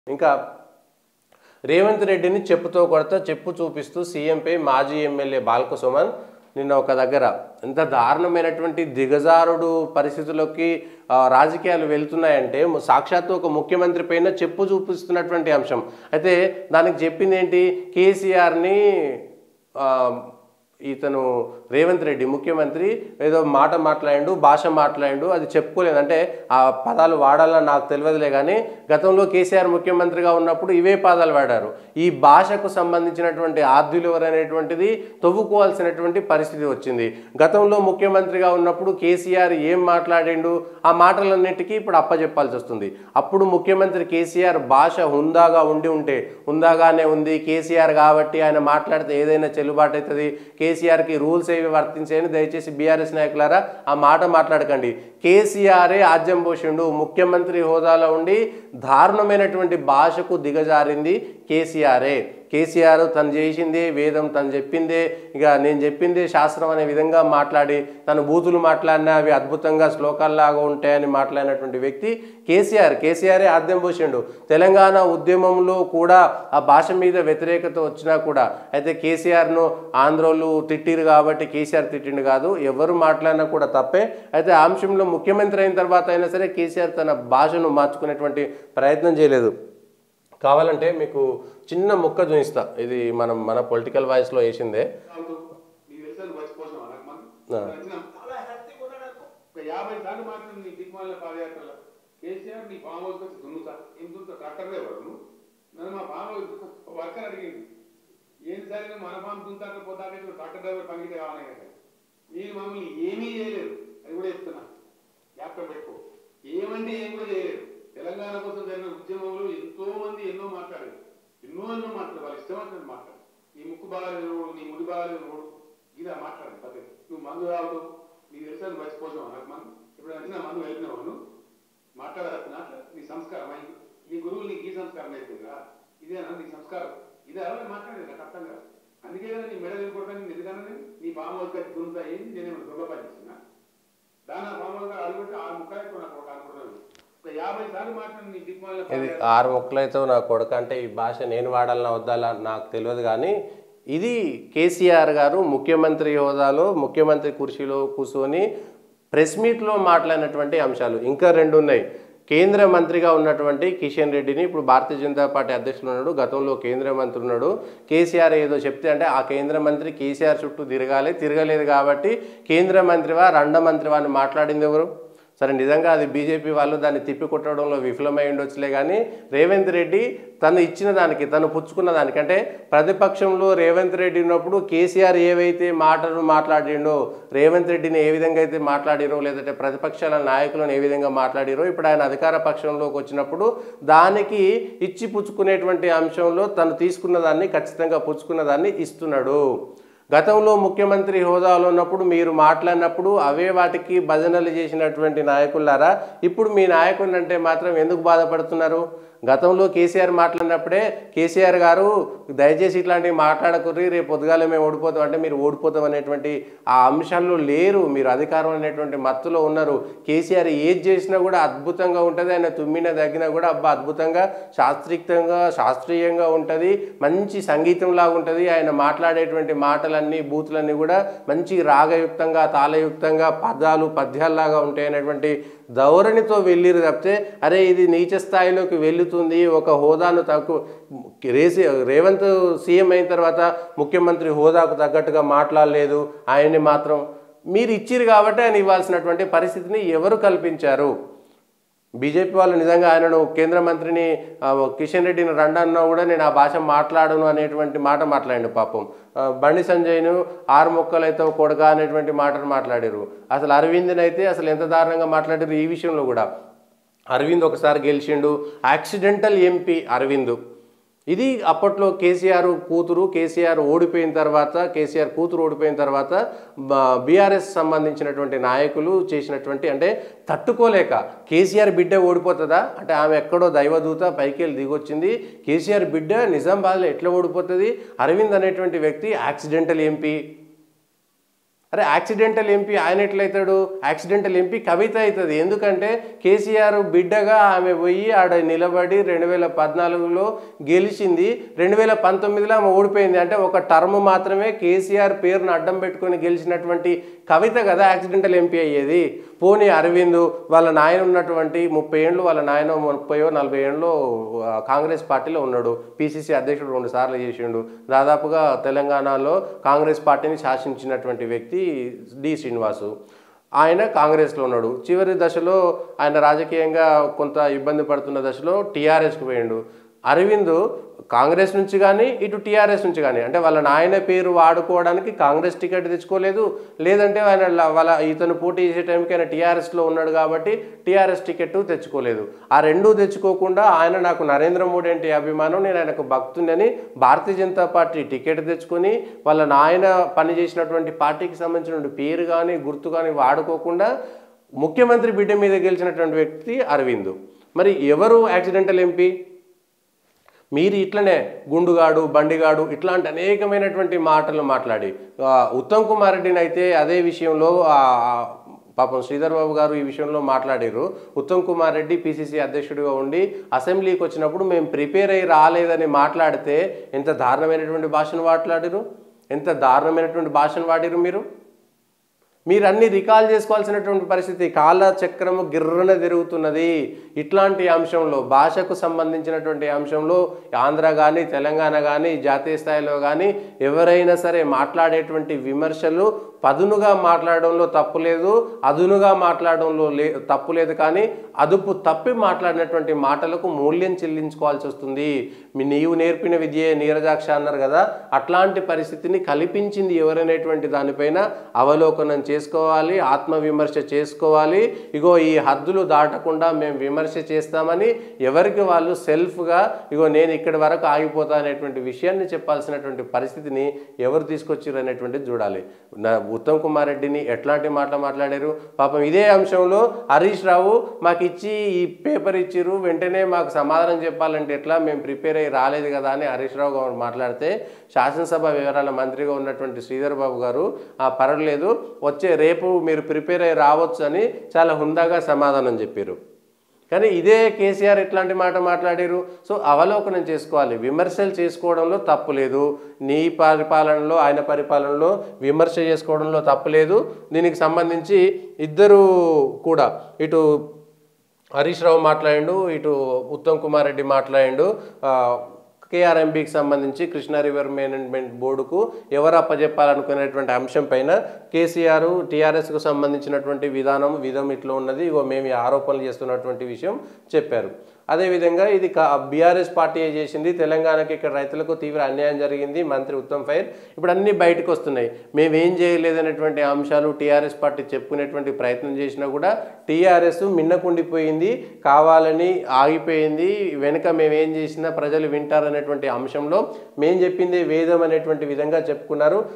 ఇంకా రేవంత్ రెడ్డిని చెప్పుతో కొడతా చెప్పు చూపిస్తూ సీఎంపై మాజీ ఎమ్మెల్యే బాల్క సుమన్ నిన్న ఒక దగ్గర ఎంత దారుణమైనటువంటి దిగజారుడు పరిస్థితుల్లోకి ఆ, రాజకీయాలు వెళ్తున్నాయంటే ము- సాక్షాత్తు ఒక ముఖ్యమంత్రి పైన చెప్పు చూపిస్తున్నటువంటి అంశం అయితే దానికి చెప్పింది ఏంటి కేసీఆర్ని ఆ, ఇతను రేవంత్ రెడ్డి ముఖ్యమంత్రి ఏదో మాట మాట్లాడిండు భాష మాట్లాడిండు అది చెప్పుకోలేదు అంటే ఆ పదాలు వాడాలని నాకు తెలియదులే కానీ గతంలో కేసీఆర్ ముఖ్యమంత్రిగా ఉన్నప్పుడు ఇవే పదాలు వాడారు ఈ భాషకు సంబంధించినటువంటి ఆద్యులు ఎవరనేటువంటిది తవ్వుకోవాల్సినటువంటి పరిస్థితి వచ్చింది గతంలో ముఖ్యమంత్రిగా ఉన్నప్పుడు కేసీఆర్ ఏం మాట్లాడిండు ఆ మాటలన్నిటికీ ఇప్పుడు అప్పచెప్పాల్సి వస్తుంది అప్పుడు ముఖ్యమంత్రి కేసీఆర్ భాష హుందాగా ఉండి ఉంటే హుందాగానే ఉంది కేసీఆర్ కాబట్టి ఆయన మాట్లాడితే ఏదైనా చెల్లుబాటు అవుతుంది కేసీఆర్కి రూల్స్ ఏవి వర్తించాయని దయచేసి బీఆర్ఎస్ నాయకులారా ఆ మాట మాట్లాడకండి కేసీఆరే ఆజ్యం పోషిండు ముఖ్యమంత్రి హోదాలో ఉండి దారుణమైనటువంటి భాషకు దిగజారింది కేసీఆరే కేసీఆర్ తను చేసిందే వేదం తను చెప్పిందే ఇక నేను చెప్పిందే శాస్త్రం అనే విధంగా మాట్లాడి తను బూతులు మాట్లాడినా అవి అద్భుతంగా శ్లోకాల్లాగా ఉంటాయని మాట్లాడినటువంటి వ్యక్తి కేసీఆర్ కేసీఆరే ఆద్యం పోసిండు తెలంగాణ ఉద్యమంలో కూడా ఆ భాష మీద వ్యతిరేకత వచ్చినా కూడా అయితే కేసీఆర్ను ఆంధ్రోలు తిట్టిరు కాబట్టి కేసీఆర్ తిట్టిండు కాదు ఎవరు మాట్లాడినా కూడా తప్పే అయితే ఆ అంశంలో ముఖ్యమంత్రి అయిన తర్వాత అయినా సరే కేసీఆర్ తన భాషను మార్చుకునేటువంటి ప్రయత్నం చేయలేదు కావాలంటే మీకు చిన్న ముక్క చూపిస్తా ఇది మనం మన పొలిటికల్ వాయిస్లో వేసిందే అవుతూ నీకు తెలుసని మర్చిపోతున్నావా నాకు మనం ఆ. నచ్చినాం. చాలా హ్యాపీగా ఉన్నాడు అనుకో. ఒక యాభై సార్లు మాట్లాడి నీ దిక్మాల పాదయాత్రలో కేసీఆర్ నీ ఫామ్ హౌస్కి వచ్చి దున్నుతా ఏం దున్నుతా ట్రాక్టర్ ఎవరు నువ్వు నన్ను మా ఫామ్ హౌస్ వర్కర్ అడిగింది ఏంటి సార్ ఇది మన ఫామ్ దున్నుతాక పోతాక ఇప్పుడు ట్రాక్టర్ డ్రైవర్ పనికి కావాలి కదా నేను మమ్మల్ని ఏమీ చేయలేదు అది కూడా చెప్తున్నా జ్ఞాపకం పెట్టుకో ఏమంటే ఏం కూడా చేయలేదు తెలంగాణ కోసం జరిగిన ఉద్యమంలో ఎంతో మంది ఎన్నో మాట్లాడారు ఎన్నో ఎన్నో మాట్లాడారు వాళ్ళు ఇష్టం వచ్చినట్టు మాట్లాడు నీ ముక్కు బాగాలేదు నీ ముడి బాగాలేదు నోడు ఇలా మాట్లాడు పద్ధతి నువ్వు మందు తాగుతావు నీకు తెలుసని మర్చిపోతావు నాకు మందు ఇప్పుడు వచ్చిన మందు వెళ్ళినావు నువ్వు మాట్లాడాలి మాట్లాడు నీ సంస్కారం అయింది నీ గురువులు నీకు ఈ సంస్కారం అయిపోయిందా ఇదేనా నీ సంస్కారం ఇదే ఎవరు మాట్లాడేది నాకు అర్థం కాదు అందుకే కదా నీ మెడ కొడతాను నేను ఎందుకన్నా నీ పాము వచ్చి గురుతా ఏంటి నేనేమైనా దొంగ పని చేస్తున్నా దాని ఆ పాము అడుగుంటే ఆరు ముక్కలు నాకు ఒక అనుకుంటున్నాను ఒక యాభై సార్లు మాట్లాడి నీ దిక్మాల ఇది ఆరు ముక్కలైతే నా కొడుకు అంటే ఈ భాష నేను వాడాలన్నా వద్దాలా నాకు తెలియదు కానీ ఇది కేసీఆర్ గారు ముఖ్యమంత్రి హోదాలో ముఖ్యమంత్రి కుర్చీలో కూర్చొని ప్రెస్ మీట్లో మాట్లాడినటువంటి అంశాలు ఇంకా రెండు ఉన్నాయి కేంద్ర మంత్రిగా ఉన్నటువంటి కిషన్ రెడ్డిని ఇప్పుడు భారతీయ జనతా పార్టీ అధ్యక్షులు ఉన్నాడు గతంలో కేంద్ర మంత్రి ఉన్నాడు కేసీఆర్ ఏదో చెప్తే అంటే ఆ కేంద్ర మంత్రి కేసీఆర్ చుట్టూ తిరగాలి తిరగలేదు కాబట్టి కేంద్ర మంత్రివా రెండ మంత్రివా అని మాట్లాడింది ఎవరు సరే నిజంగా అది బీజేపీ వాళ్ళు దాన్ని తిప్పికొట్టడంలో విఫలమై ఉండొచ్చులే కానీ రేవంత్ రెడ్డి తను ఇచ్చిన దానికి తను పుచ్చుకున్న దానికి అంటే ప్రతిపక్షంలో రేవంత్ రెడ్డి ఉన్నప్పుడు కేసీఆర్ ఏవైతే మాటలు మాట్లాడిండో రేవంత్ రెడ్డిని ఏ విధంగా అయితే మాట్లాడిరో లేదంటే ప్రతిపక్షాల నాయకులను ఏ విధంగా మాట్లాడిరో ఇప్పుడు ఆయన అధికార పక్షంలోకి వచ్చినప్పుడు దానికి ఇచ్చి పుచ్చుకునేటువంటి అంశంలో తను తీసుకున్న దాన్ని ఖచ్చితంగా పుచ్చుకున్న దాన్ని ఇస్తున్నాడు గతంలో ముఖ్యమంత్రి హోదాలో ఉన్నప్పుడు మీరు మాట్లాడినప్పుడు అవే వాటికి భజనలు చేసినటువంటి నాయకులారా ఇప్పుడు మీ నాయకుడు అంటే మాత్రం ఎందుకు బాధపడుతున్నారు గతంలో కేసీఆర్ మాట్లాడినప్పుడే కేసీఆర్ గారు దయచేసి ఇట్లాంటివి మాట్లాడకుర్రి రేపు పొద్దుగాల మేము ఓడిపోతాం అంటే మీరు ఓడిపోతాం అనేటువంటి ఆ అంశాల్లో లేరు మీరు అధికారం అనేటువంటి మత్తులో ఉన్నారు కేసీఆర్ ఏది చేసినా కూడా అద్భుతంగా ఉంటుంది ఆయన తుమ్మిన తగ్గినా కూడా అబ్బా అద్భుతంగా శాస్త్రీయంగా శాస్త్రీయంగా ఉంటుంది మంచి సంగీతం లాగా ఉంటుంది ఆయన మాట్లాడేటువంటి మాటలన్నీ బూతులన్నీ కూడా మంచి రాగయుక్తంగా తాళయుక్తంగా పదాలు పద్యాల్లాగా ఉంటాయి అనేటువంటి ధోరణితో వెళ్ళిరు తప్పితే అరే ఇది నీచ స్థాయిలోకి వెళ్తుంది ఒక హోదాను తక్కువ రేసి రేవంత్ సీఎం అయిన తర్వాత ముఖ్యమంత్రి హోదాకు తగ్గట్టుగా మాట్లాడలేదు ఆయన్ని మాత్రం మీరు ఇచ్చిరు కాబట్టి ఆయన ఇవ్వాల్సినటువంటి పరిస్థితిని ఎవరు కల్పించారు బీజేపీ వాళ్ళు నిజంగా ఆయనను కేంద్ర మంత్రిని ఆ, కిషన్ రెడ్డిని రండన్నా కూడా నేను ఆ భాష మాట్లాడను అనేటువంటి మాట మాట్లాడిండు పాపం ఆ, బండి సంజయ్ను ఆరు మొక్కలు అయితే కొడక అనేటువంటి మాటను మాట్లాడారు అసలు అరవింద్ని అయితే అసలు ఎంత దారుణంగా మాట్లాడారు ఈ విషయంలో కూడా అరవింద్ ఒకసారి గెలిచిండు యాక్సిడెంటల్ ఎంపీ అరవింద్ ఇది అప్పట్లో కేసీఆర్ కూతురు కేసీఆర్ ఓడిపోయిన తర్వాత కేసీఆర్ కూతురు ఓడిపోయిన తర్వాత బీఆర్ఎస్ సంబంధించినటువంటి నాయకులు చేసినటువంటి అంటే తట్టుకోలేక కేసీఆర్ బిడ్డ ఓడిపోతుందా అంటే ఆమె ఎక్కడో దైవదూత పైకి వెళ్ళి దిగొచ్చింది కేసీఆర్ బిడ్డ నిజామాబాద్లో ఎట్లా ఓడిపోతుంది అరవింద్ అనేటువంటి వ్యక్తి యాక్సిడెంటల్ ఎంపీ అరే యాక్సిడెంటల్ ఎంపీ ఆయన ఎట్లయితాడు యాక్సిడెంటల్ ఎంపీ కవిత అవుతుంది ఎందుకంటే కేసీఆర్ బిడ్డగా ఆమె పోయి ఆడ నిలబడి రెండు వేల పద్నాలుగులో గెలిచింది రెండు వేల పంతొమ్మిదిలో ఆమె ఓడిపోయింది అంటే ఒక టర్మ్ మాత్రమే కేసీఆర్ పేరును అడ్డం పెట్టుకొని గెలిచినటువంటి కవిత కదా యాక్సిడెంటల్ ఎంపీ అయ్యేది పోనీ అరవింద్ వాళ్ళ నాయన ఉన్నటువంటి ముప్పై ఏళ్ళు వాళ్ళ నాయన ముప్పయో నలభై ఏళ్ళు ఆ, కాంగ్రెస్ పార్టీలో ఉన్నాడు పిసిసి అధ్యక్షుడు రెండు సార్లు చేసిండు దాదాపుగా తెలంగాణలో కాంగ్రెస్ పార్టీని శాసించినటువంటి వ్యక్తి డి శ్రీనివాసు ఆయన కాంగ్రెస్లో ఉన్నాడు చివరి దశలో ఆయన రాజకీయంగా కొంత ఇబ్బంది పడుతున్న దశలో టీఆర్ఎస్కి పోయిండు అరవింద్ కాంగ్రెస్ నుంచి కానీ ఇటు టీఆర్ఎస్ నుంచి కానీ అంటే వాళ్ళ నాయన పేరు వాడుకోవడానికి కాంగ్రెస్ టికెట్ తెచ్చుకోలేదు లేదంటే ఆయన ల- వాళ్ళ ఇతను పోటీ చేసే టైంకి ఆయన టీఆర్ఎస్లో ఉన్నాడు కాబట్టి టీఆర్ఎస్ టికెట్ తెచ్చుకోలేదు ఆ రెండూ తెచ్చుకోకుండా ఆయన నాకు నరేంద్ర మోడీ అంటే అభిమానం నేను ఆయనకు భక్తుని భారతీయ జనతా పార్టీ టికెట్ తెచ్చుకొని వాళ్ళ నాయన పనిచేసినటువంటి పార్టీకి సంబంధించిన పేరు కానీ గుర్తు కానీ వాడుకోకుండా ముఖ్యమంత్రి బిడ్డ మీద గెలిచినటువంటి వ్యక్తి అరవింద్ మరి ఎవరు యాక్సిడెంటల్ ఎంపీ మీరు ఇట్లనే గుండుగాడు బండిగాడు ఇట్లాంటి అనేకమైనటువంటి మాటలు మాట్లాడి ఆ, ఉత్తమ్ కుమార్ రెడ్డిని అయితే అదే విషయంలో ఆ, ఆ, పాపం శ్రీధర్ బాబు గారు ఈ విషయంలో మాట్లాడారు ఉత్తమ్ కుమార్ రెడ్డి పిసిసి అధ్యక్షుడిగా ఉండి అసెంబ్లీకి వచ్చినప్పుడు మేము ప్రిపేర్ అయ్యి రాలేదని మాట్లాడితే ఎంత దారుణమైనటువంటి భాషను మాట్లాడారు ఎంత దారుణమైనటువంటి భాషను వాడిరు మీరు మీరు అన్ని రికాల్ చేసుకోవాల్సినటువంటి పరిస్థితి కాల చక్రము గిర్రన తిరుగుతున్నది ఇట్లాంటి అంశంలో భాషకు సంబంధించినటువంటి అంశంలో ఆంధ్ర కానీ తెలంగాణ కానీ జాతీయ స్థాయిలో కానీ ఎవరైనా సరే మాట్లాడేటువంటి విమర్శలు పదునుగా మాట్లాడడంలో తప్పు లేదు అదునుగా మాట్లాడడంలో లే తప్పు లేదు కానీ అదుపు తప్పి మాట్లాడినటువంటి మాటలకు మూల్యం చెల్లించుకోవాల్సి వస్తుంది మీ నీవు నేర్పిన విద్యే నీరజాక్ష అన్నారు కదా అట్లాంటి పరిస్థితిని కల్పించింది ఎవరనేటువంటి దానిపైన అవలోకనం చేసుకోవాలి ఆత్మవిమర్శ చేసుకోవాలి ఇగో ఈ హద్దులు దాటకుండా మేము విమర్శ చేస్తామని ఎవరికి వాళ్ళు సెల్ఫ్గా ఇగో నేను ఇక్కడి వరకు ఆగిపోతా అనేటువంటి విషయాన్ని చెప్పాల్సినటువంటి పరిస్థితిని ఎవరు తీసుకొచ్చారు అనేటువంటిది చూడాలి నా ఉత్తమ్ కుమార్ రెడ్డిని ఎట్లాంటి మాటలు మాట్లాడారు పాపం ఇదే అంశంలో హరీష్ రావు మాకు ఇచ్చి ఈ పేపర్ ఇచ్చిర్రు వెంటనే మాకు సమాధానం చెప్పాలంటే ఎట్లా మేము ప్రిపేర్ అయ్యి రాలేదు కదా అని హరీష్ రావు గారు మాట్లాడితే శాసనసభ వివరాల మంత్రిగా ఉన్నటువంటి శ్రీధర్ బాబు గారు ఆ పర్వాలేదు వచ్చే రేపు మీరు ప్రిపేర్ అయ్యి రావచ్చు అని చాలా హుందాగా సమాధానం చెప్పారు కానీ ఇదే కేసీఆర్ ఇట్లాంటి మాట మాట్లాడారు సో అవలోకనం చేసుకోవాలి విమర్శలు చేసుకోవడంలో తప్పు లేదు నీ పరిపాలనలో ఆయన పరిపాలనలో విమర్శ చేసుకోవడంలో తప్పు లేదు దీనికి సంబంధించి ఇద్దరు కూడా ఇటు హరీష్ రావు మాట్లాడిండు ఇటు ఉత్తమ్ కుమార్ రెడ్డి మాట్లాడిండు ఆ, కేఆర్ఎంబికి సంబంధించి కృష్ణా రివర్ మేనేజ్మెంట్ బోర్డుకు ఎవరు అప్పజెప్పాలనుకునేటువంటి అంశం పైన కేసీఆర్ టీఆర్ఎస్కు సంబంధించినటువంటి విధానం విధం ఇట్లా ఉన్నది ఇగో మేము ఈ ఆరోపణలు చేస్తున్నటువంటి విషయం చెప్పారు అదేవిధంగా ఇది బీఆర్ఎస్ పార్టీ చేసింది తెలంగాణకి ఇక్కడ రైతులకు తీవ్ర అన్యాయం జరిగింది మంత్రి ఉత్తమ్ ఫైర్ ఇప్పుడు అన్ని బయటకు వస్తున్నాయి మేమేం చేయలేదనేటువంటి అంశాలు టీఆర్ఎస్ పార్టీ చెప్పుకునేటువంటి ప్రయత్నం చేసినా కూడా టీఆర్ఎస్ మిన్నకుండిపోయింది కావాలని ఆగిపోయింది వెనుక మేమేం చేసినా ప్రజలు వింటారనేటువంటి అంశంలో మేం చెప్పింది వేదం అనేటువంటి విధంగా చెప్పుకున్నారు